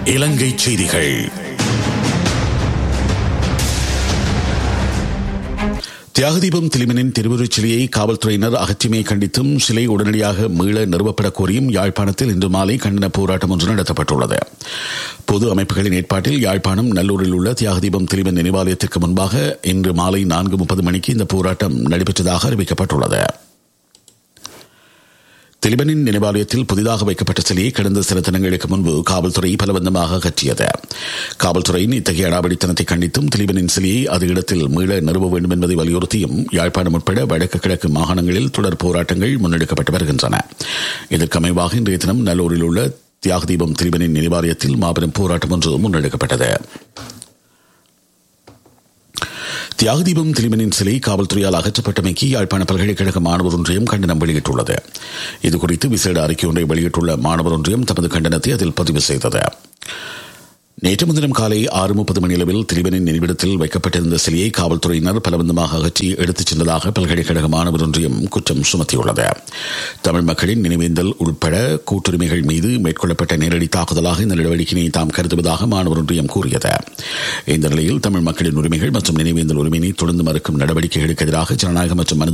இலங்கை செய்திகள் தியாகதீபம் திலிமனின் திருவுருச் சிலையை காவல்துறையினர் அகற்றிமையை கண்டித்தும் சிலை உடனடியாக மீள நிறுவப்பட கோரியும் யாழ்ப்பாணத்தில் இன்று மாலை கண்டன போராட்டம் ஒன்று நடத்தப்பட்டுள்ளது பொது அமைப்புகளின் ஏற்பாட்டில் யாழ்ப்பாணம் நல்லூரில் உள்ள தியாகதீபம் திலிமன் நினைவாலயத்திற்கு முன்பாக இன்று மாலை நான்கு முப்பது மணிக்கு இந்த போராட்டம் நடைபெற்றதாக அறிவிக்கப்பட்டுள்ளது திலிபனின் நினைவாலயத்தில் புதிதாக வைக்கப்பட்ட சிலையை கடந்த சில தினங்களுக்கு முன்பு காவல்துறை பலவந்தமாக அகற்றியது காவல்துறையின் இத்தகைய அடாவடித்தனத்தை கண்டித்தும் திலிபனின் சிலையை அது இடத்தில் மீள நிறுவ வேண்டும் என்பதை வலியுறுத்தியும் யாழ்ப்பாணம் உட்பட வடக்கு கிழக்கு மாகாணங்களில் தொடர் போராட்டங்கள் முன்னெடுக்கப்பட்டு வருகின்றன இதற்கு அமைவாக இன்றைய தினம் நல்லூரில் உள்ள தியாகதீபம் திலிபனின் நினைவாலயத்தில் மாபெரும் போராட்டம் ஒன்று முன்னெடுக்கப்பட்டது தியாகதீபம் திலிமனின் சிலை காவல்துறையால் அகற்றப்பட்டமைக்கு யாழ்ப்பாண பல்கலைக்கழக மாணவர் ஒன்றியம் கண்டனம் வெளியிட்டுள்ளது இதுகுறித்து விசேட அறிக்கை ஒன்றை வெளியிட்டுள்ள மாணவர் ஒன்றியம் தமது கண்டனத்தை அதில் பதிவு செய்தது நேற்று முன்தினம் காலை ஆறு முப்பது மணியளவில் திரிவனின் நினைவிடத்தில் வைக்கப்பட்டிருந்த சிலையை காவல்துறையினர் பலவந்தமாக அகற்றி எடுத்துச் சென்றதாக பல்கலைக்கழக மாணவர் ஒன்றியம் குற்றம் சுமத்தியுள்ளது தமிழ் மக்களின் நினைவேந்தல் உட்பட கூட்டுரிமைகள் மீது மேற்கொள்ளப்பட்ட நேரடி தாக்குதலாக இந்த நடவடிக்கையை தாம் கருதுவதாக மாணவர் ஒன்றியம் கூறியது இந்த நிலையில் தமிழ் மக்களின் உரிமைகள் மற்றும் நினைவேந்தல் உரிமையை தொடர்ந்து மறுக்கும் நடவடிக்கைகளுக்கு எதிராக ஜனநாயக மற்றும்